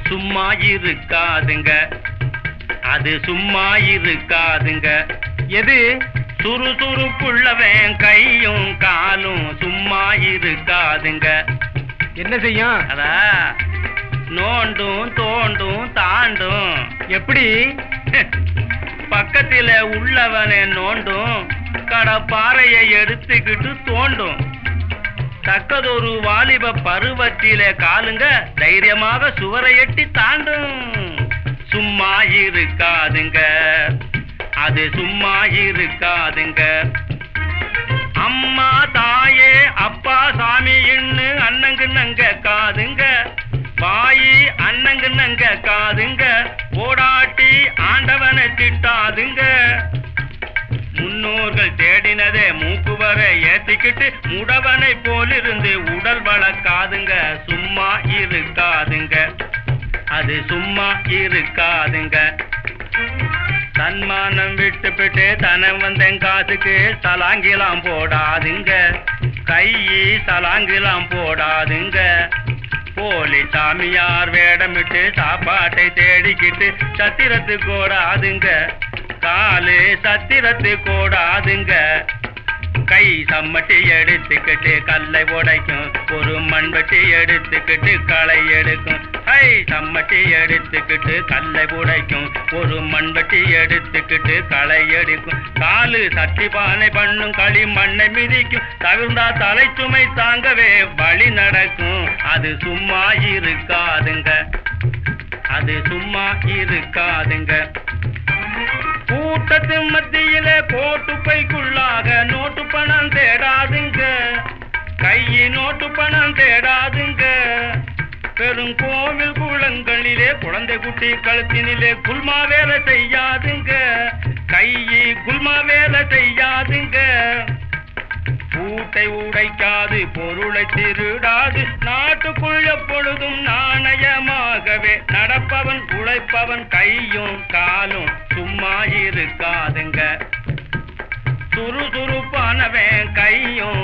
சும்மா இருக்காதுங்க அது சும்மா இருக்காதுங்க எது சுறுசுறுப்புள்ளவன் கையும் காலும் சும்மா இருக்காதுங்க என்ன செய்யும் அதா நோண்டும் தோண்டும் தாண்டும் எப்படி பக்கத்தில உள்ளவனை நோண்டும் கடப்பாறையை எடுத்துக்கிட்டு தோண்டும் தக்கதொரு வாலிப பருவத்தில காலுங்க தைரியமாக சுவரை எட்டி தாண்டும் சும்மா இருக்காதுங்க அது சும்மா இருக்காதுங்க அம்மா தாயே அப்பா சாமின்னு அண்ணங்கு நங்க காதுங்க வாயி அண்ணங்கு நங்க காதுங்க ஓடாட்டி ஆண்டவனை திட்டாதுங்க முன்னோர்கள் தேடினதே மூக்கு வர ஏத்திக்கிட்டு முடவனை போலிருந்து உடல் வளர்க்காதுங்க சும்மா இருக்காதுங்க அது சும்மா இருக்காதுங்க தன்மானம் விட்டுப்பிட்டு தனம் வந்தேன் காசுக்கு சலாங்கிலாம் போடாதுங்க கையி சலாங்கிலாம் போடாதுங்க போலி சாமியார் வேடமிட்டு சாப்பாட்டை தேடிக்கிட்டு சத்திரத்து கோடாதுங்க காலு சத்திரத்து கோடாதுங்க கை சம்மட்டி எடுத்துக்கிட்டு கல்லை உடைக்கும் ஒரு மண்வெட்டி எடுத்துக்கிட்டு களை எடுக்கும் கை சம்மட்டி எடுத்துக்கிட்டு கல்லை உடைக்கும் ஒரு மண்வெட்டி எடுத்துக்கிட்டு களை எடுக்கும் காலு சட்டி பானை பண்ணும் களி மண்ணை மிதிக்கும் தவிர்ந்தா தலை சுமை தாங்கவே வழி நடக்கும் அது சும்மா இருக்காதுங்க அது சும்மா இருக்காதுங்க கூட்டத்து மத்தியில கோட்டு பைக்குள்ளாக நோட்டு பணம் தேடாதுங்க கையை நோட்டு பணம் தேடாதுங்க பெரும் கோவில் குளங்களிலே குழந்தை குட்டி கழுத்தினிலே குல்மா வேலை செய்யாதுங்க கையை குல்மா வேலை செய்யாதுங்க பூட்டை உடைக்காது பொருளை திருடாது நாட்டுக்குள் எப்பொழுதும் நாணயமாகவே நடப்பவன் உழைப்பவன் கையும் காலும் சும்மா இருக்காதுங்க சுறுசுறுப்பானவன் கையும்